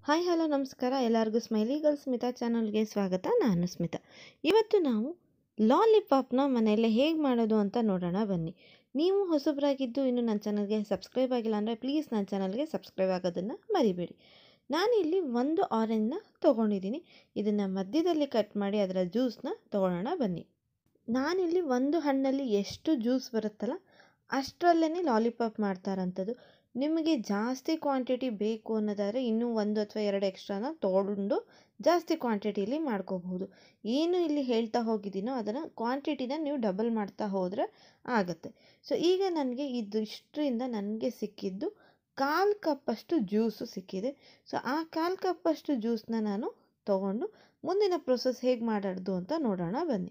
hi hello ನಮಸ್ಕಾರ ಎಲ್ಲರಿಗೂ smiley girl Smita ಚಾನಲ್ಗೆ ಸ್ವಾಗತ ನಾನು ಸ್ಮಿತಾ ಇವತ್ತು ನಾವು ಲಾಲಿಪಾಪ್ನ ಮನೆಯಲ್ಲೇ ಹೇಗೆ ಮಾಡೋದು ಅಂತ ನೋಡೋಣ ಬನ್ನಿ ನೀವು ಹೊಸಬರಾಗಿದ್ದು ಇನ್ನು ನನ್ನ ಚಾನಲ್ಗೆ ಸಬ್ಸ್ಕ್ರೈಬ್ ಆಗಿಲ್ಲ ಅಂದರೆ ಪ್ಲೀಸ್ ನನ್ನ ಚಾನಲ್ಗೆ ಸಬ್ಸ್ಕ್ರೈಬ್ ಆಗೋದನ್ನು ಮರಿಬೇಡಿ ನಾನಿಲ್ಲಿ ಒಂದು ಆರೆಂಜ್ನ ತೊಗೊಂಡಿದ್ದೀನಿ ಇದನ್ನು ಮಧ್ಯದಲ್ಲಿ ಕಟ್ ಮಾಡಿ ಅದರ ಜ್ಯೂಸನ್ನ ತೊಗೊಳ್ಳೋಣ ಬನ್ನಿ ನಾನಿಲ್ಲಿ ಒಂದು ಹಣ್ಣಲ್ಲಿ ಎಷ್ಟು ಜ್ಯೂಸ್ ಬರುತ್ತಲ್ಲ ಅಷ್ಟರಲ್ಲೇ ಲಾಲಿಪಾಪ್ ಮಾಡ್ತಾರಂಥದ್ದು ನಿಮಗೆ ಜಾಸ್ತಿ ಕ್ವಾಂಟಿಟಿ ಬೇಕು ಅನ್ನೋದಾದರೆ ಇನ್ನೂ ಒಂದು ಅಥವಾ ಎರಡು ಎಕ್ಸ್ಟ್ರಾನ ತೊಗೊಂಡು ಜಾಸ್ತಿ ಕ್ವಾಂಟಿಟಿಲಿ ಮಾಡ್ಕೋಬಹುದು ಏನು ಇಲ್ಲಿ ಹೇಳ್ತಾ ಹೋಗಿದ್ದೀನೋ ಅದನ್ನು ಕ್ವಾಂಟಿಟಿನ ನೀವು ಡಬಲ್ ಮಾಡ್ತಾ ಹೋದರೆ ಆಗುತ್ತೆ ಸೊ ಈಗ ನನಗೆ ಇದು ಇಷ್ಟರಿಂದ ನನಗೆ ಸಿಕ್ಕಿದ್ದು ಕಾಲು ಕಪ್ಪಷ್ಟು ಜ್ಯೂಸು ಸಿಕ್ಕಿದೆ ಸೊ ಆ ಕಾಲು ಕಪ್ಪಷ್ಟು ಜ್ಯೂಸನ್ನ ನಾನು ತೊಗೊಂಡು ಮುಂದಿನ ಪ್ರೊಸೆಸ್ ಹೇಗೆ ಮಾಡೋದು ಅಂತ ನೋಡೋಣ ಬನ್ನಿ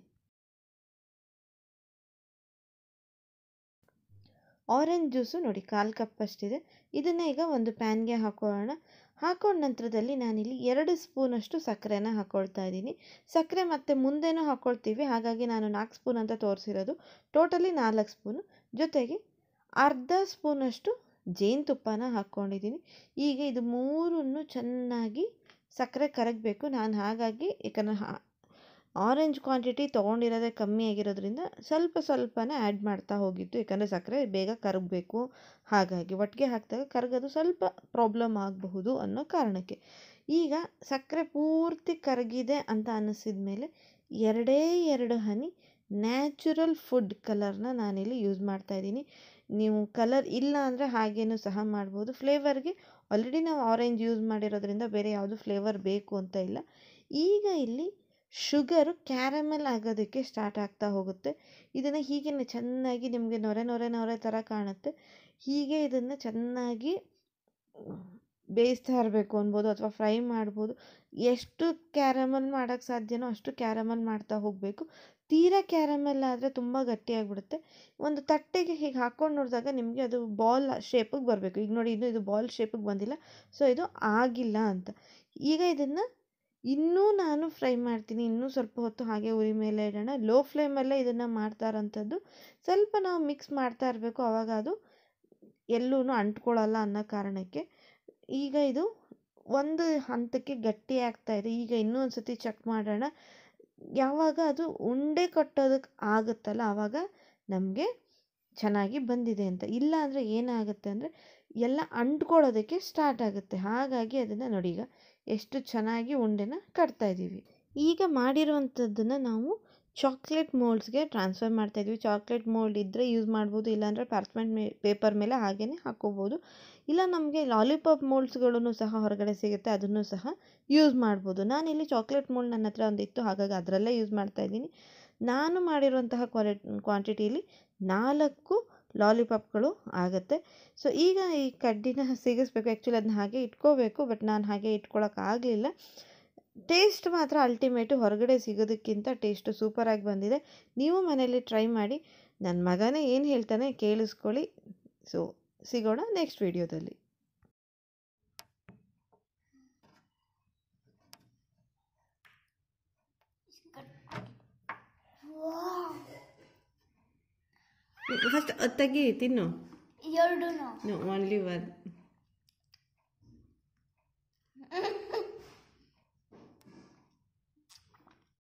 ಆರೆಂಜ್ ಜ್ಯೂಸು ನೋಡಿ ಕಾಲು ಕಪ್ಪಷ್ಟಿದೆ ಇದನ್ನು ಈಗ ಒಂದು ಪ್ಯಾನ್ಗೆ ಹಾಕೊಳ್ಳೋಣ ಹಾಕೊಂಡ ನಂತರದಲ್ಲಿ ನಾನಿಲ್ಲಿ ಎರಡು ಸ್ಪೂನಷ್ಟು ಸಕ್ಕರೆನ ಹಾಕ್ಕೊಳ್ತಾ ಇದ್ದೀನಿ ಸಕ್ಕರೆ ಮತ್ತು ಮುಂದೆನೂ ಹಾಕ್ಕೊಳ್ತೀವಿ ಹಾಗಾಗಿ ನಾನು ನಾಲ್ಕು ಸ್ಪೂನ್ ಅಂತ ತೋರಿಸಿರೋದು ಟೋಟಲಿ ನಾಲ್ಕು ಸ್ಪೂನು ಜೊತೆಗೆ ಅರ್ಧ ಸ್ಪೂನಷ್ಟು ಜೇನುತುಪ್ಪನ ಹಾಕ್ಕೊಂಡಿದ್ದೀನಿ ಈಗ ಇದು ಮೂರನ್ನು ಚೆನ್ನಾಗಿ ಸಕ್ಕರೆ ಕರಗಬೇಕು ನಾನು ಹಾಗಾಗಿ ಯಾಕಂದರೆ ಆರೆಂಜ್ ಕ್ವಾಂಟಿಟಿ ತೊಗೊಂಡಿರೋದೇ ಕಮ್ಮಿ ಆಗಿರೋದ್ರಿಂದ ಸ್ವಲ್ಪ ಸ್ವಲ್ಪನೇ ಆ್ಯಡ್ ಮಾಡ್ತಾ ಹೋಗಿದ್ದು ಯಾಕಂದರೆ ಸಕ್ಕರೆ ಬೇಗ ಕರಗಬೇಕು ಹಾಗಾಗಿ ಒಟ್ಟಿಗೆ ಹಾಕಿದಾಗ ಕರಗೋದು ಸ್ವಲ್ಪ ಪ್ರಾಬ್ಲಮ್ ಆಗಬಹುದು ಅನ್ನೋ ಕಾರಣಕ್ಕೆ ಈಗ ಸಕ್ಕರೆ ಪೂರ್ತಿ ಕರಗಿದೆ ಅಂತ ಅನ್ನಿಸಿದ ಮೇಲೆ ಎರಡೇ ಎರಡು ಹನಿ ನ್ಯಾಚುರಲ್ ಫುಡ್ ಕಲರ್ನ ನಾನಿಲ್ಲಿ ಯೂಸ್ ಮಾಡ್ತಾಯಿದ್ದೀನಿ ನೀವು ಕಲರ್ ಇಲ್ಲ ಅಂದರೆ ಹಾಗೇನೂ ಸಹ ಮಾಡ್ಬೋದು ಫ್ಲೇವರ್ಗೆ ಆಲ್ರೆಡಿ ನಾವು ಆರೆಂಜ್ ಯೂಸ್ ಮಾಡಿರೋದ್ರಿಂದ ಬೇರೆ ಯಾವುದು ಫ್ಲೇವರ್ ಬೇಕು ಅಂತ ಇಲ್ಲ ಈಗ ಇಲ್ಲಿ ಶುಗರು ಕ್ಯಾರಮೆಲ್ ಆಗೋದಕ್ಕೆ ಸ್ಟಾರ್ಟ್ ಆಗ್ತಾ ಹೋಗುತ್ತೆ ಇದನ್ನು ಹೀಗೆ ಚೆನ್ನಾಗಿ ನಿಮಗೆ ನೊರೆ ನೊರೆ ನೊರೆ ಥರ ಕಾಣುತ್ತೆ ಹೀಗೆ ಇದನ್ನು ಚೆನ್ನಾಗಿ ಬೇಯಿಸ್ತಾ ಇರಬೇಕು ಅನ್ಬೋದು ಅಥವಾ ಫ್ರೈ ಮಾಡ್ಬೋದು ಎಷ್ಟು ಕ್ಯಾರಮಲ್ ಮಾಡೋಕ್ಕೆ ಸಾಧ್ಯನೋ ಅಷ್ಟು ಕ್ಯಾರಮಲ್ ಮಾಡ್ತಾ ಹೋಗಬೇಕು ತೀರಾ ಕ್ಯಾರಮೆಲ್ ಆದರೆ ತುಂಬ ಗಟ್ಟಿಯಾಗಿಬಿಡುತ್ತೆ ಒಂದು ತಟ್ಟೆಗೆ ಹೀಗೆ ಹಾಕ್ಕೊಂಡು ನೋಡಿದಾಗ ನಿಮಗೆ ಅದು ಬಾಲ್ ಶೇಪಿಗೆ ಬರಬೇಕು ಈಗ ನೋಡಿ ಇದು ಇದು ಬಾಲ್ ಶೇಪಿಗೆ ಬಂದಿಲ್ಲ ಸೊ ಇದು ಆಗಿಲ್ಲ ಅಂತ ಈಗ ಇದನ್ನು ಇನ್ನೂ ನಾನು ಫ್ರೈ ಮಾಡ್ತೀನಿ ಇನ್ನೂ ಸ್ವಲ್ಪ ಹೊತ್ತು ಹಾಗೆ ಉರಿ ಮೇಲೆ ಇಡೋಣ ಲೋ ಫ್ಲೇಮಲ್ಲೇ ಇದನ್ನು ಮಾಡ್ತಾ ಇರೋಂಥದ್ದು ಸ್ವಲ್ಪ ನಾವು ಮಿಕ್ಸ್ ಮಾಡ್ತಾ ಇರಬೇಕು ಆವಾಗ ಅದು ಎಲ್ಲೂ ಅಂಟ್ಕೊಳ್ಳಲ್ಲ ಅನ್ನೋ ಕಾರಣಕ್ಕೆ ಈಗ ಇದು ಒಂದು ಹಂತಕ್ಕೆ ಗಟ್ಟಿ ಆಗ್ತಾ ಇದೆ ಈಗ ಇನ್ನೂ ಒಂದು ಸತಿ ಚೆಕ್ ಮಾಡೋಣ ಯಾವಾಗ ಅದು ಉಂಡೆ ಕಟ್ಟೋದಕ್ಕೆ ಆಗುತ್ತಲ್ಲ ಆವಾಗ ನಮಗೆ ಚೆನ್ನಾಗಿ ಬಂದಿದೆ ಅಂತ ಇಲ್ಲ ಅಂದರೆ ಏನಾಗುತ್ತೆ ಅಂದರೆ ಎಲ್ಲ ಅಂಟ್ಕೊಳ್ಳೋದಕ್ಕೆ ಸ್ಟಾರ್ಟ್ ಆಗುತ್ತೆ ಹಾಗಾಗಿ ಅದನ್ನು ನೋಡಿ ಈಗ ಎಷ್ಟು ಚೆನ್ನಾಗಿ ಉಂಡೆನ ಕಟ್ತಾ ಇದ್ದೀವಿ ಈಗ ಮಾಡಿರುವಂಥದ್ದನ್ನು ನಾವು ಚಾಕ್ಲೇಟ್ ಮೋಲ್ಡ್ಸ್ಗೆ ಟ್ರಾನ್ಸ್ಫರ್ ಮಾಡ್ತಾಯಿದ್ವಿ ಚಾಕ್ಲೇಟ್ ಮೋಲ್ಡ್ ಇದ್ದರೆ ಯೂಸ್ ಮಾಡ್ಬೋದು ಇಲ್ಲಾಂದರೆ ಪಾರ್ಚ್ಮೆಂಟ್ ಮೇ ಪೇಪರ್ ಮೇಲೆ ಹಾಗೇ ಹಾಕ್ಕೋಬೋದು ಇಲ್ಲ ನಮಗೆ ಲಾಲಿಪಾಪ್ ಮೋಲ್ಡ್ಸ್ಗಳೂ ಸಹ ಹೊರಗಡೆ ಸಿಗುತ್ತೆ ಅದನ್ನು ಸಹ ಯೂಸ್ ಮಾಡ್ಬೋದು ನಾನಿಲ್ಲಿ ಚಾಕ್ಲೇಟ್ ಮೋಲ್ಡ್ ನನ್ನ ಹತ್ರ ಒಂದಿತ್ತು ಹಾಗಾಗಿ ಅದರಲ್ಲೇ ಯೂಸ್ ಮಾಡ್ತಾಯಿದ್ದೀನಿ ನಾನು ಮಾಡಿರುವಂತಹ ಕ್ವಾಲಿ ಕ್ವಾಂಟಿಟಿಲಿ ನಾಲ್ಕು ಲಾಲಿಪಾಪ್ಗಳು ಆಗುತ್ತೆ ಸೊ ಈಗ ಈ ಕಡ್ಡಿನ ಸಿಗಿಸ್ಬೇಕು ಆ್ಯಕ್ಚುಲಿ ಅದನ್ನ ಹಾಗೆ ಇಟ್ಕೋಬೇಕು ಬಟ್ ನಾನು ಹಾಗೆ ಇಟ್ಕೊಳ್ಳೋಕ್ಕಾಗಲಿಲ್ಲ ಟೇಸ್ಟ್ ಮಾತ್ರ ಅಲ್ಟಿಮೇಟು ಹೊರಗಡೆ ಸಿಗೋದಕ್ಕಿಂತ ಟೇಸ್ಟು ಸೂಪರಾಗಿ ಬಂದಿದೆ ನೀವು ಮನೇಲಿ ಟ್ರೈ ಮಾಡಿ ನನ್ನ ಮಗನೇ ಏನು ಹೇಳ್ತಾನೆ ಕೇಳಿಸ್ಕೊಳ್ಳಿ ಸೊ ಸಿಗೋಣ ನೆಕ್ಸ್ಟ್ ವಿಡಿಯೋದಲ್ಲಿ ಫಸ್ಟ್ ತೆಗಿ ತಿನ್ನು ಎರಡು ಓನ್ಲಿ ಒನ್